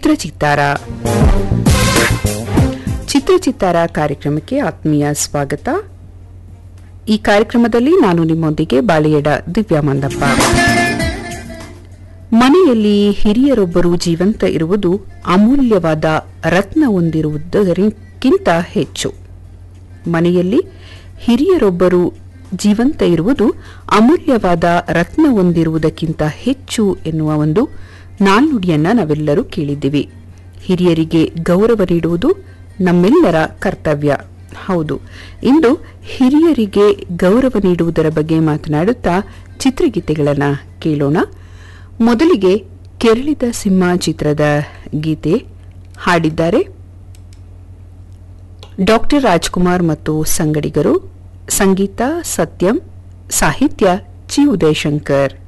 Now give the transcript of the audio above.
ಚಿತ್ರಚಿತ್ತಾರ ಚಿತ್ರಚಿತ್ತಾರ ಕಾರ್ಯಕ್ರಮಕ್ಕೆ ಆತ್ಮೀಯ ಸ್ವಾಗತ ಈ ಕಾರ್ಯಕ್ರಮದಲ್ಲಿ ನಾನು ನಿಮ್ಮೊಂದಿಗೆ ಬಾಳಿಯಡ ದಿವ್ಯಾ ಮಂದಪ್ಪ ಮನೆಯಲ್ಲಿ ಹಿರಿಯರೊಬ್ಬರು ಜೀವಂತ ಇರುವುದು ಅಮೂಲ್ಯವಾದ ರತ್ನ ಹೊಂದಿರುವುದಕ್ಕಿಂತ ಹೆಚ್ಚು ಮನೆಯಲ್ಲಿ ಹಿರಿಯರೊಬ್ಬರು ಜೀವಂತ ಇರುವುದು ಅಮೂಲ್ಯವಾದ ರತ್ನ ಹೊಂದಿರುವುದಕ್ಕಿಂತ ಹೆಚ್ಚು ಎನ್ನುವ ಒಂದು ನಾಣ್ಣುಡಿಯನ್ನ ನಾವೆಲ್ಲರೂ ಕೇಳಿದ್ದೀವಿ ಹಿರಿಯರಿಗೆ ಗೌರವ ನೀಡುವುದು ನಮ್ಮೆಲ್ಲರ ಕರ್ತವ್ಯ ಹೌದು ಇಂದು ಹಿರಿಯರಿಗೆ ಗೌರವ ನೀಡುವುದರ ಬಗ್ಗೆ ಮಾತನಾಡುತ್ತಾ ಚಿತ್ರಗೀತೆಗಳನ್ನು ಕೇಳೋಣ ಮೊದಲಿಗೆ ಕೆರಳಿದ ಸಿಂಹ ಚಿತ್ರದ ಗೀತೆ ಹಾಡಿದ್ದಾರೆ ಡಾಕ್ಟರ್ ರಾಜ್ಕುಮಾರ್ ಮತ್ತು ಸಂಗಡಿಗರು ಸಂಗೀತ ಸತ್ಯಂ ಸಾಹಿತ್ಯ ಚಿ ಉದಯಶಂಕರ್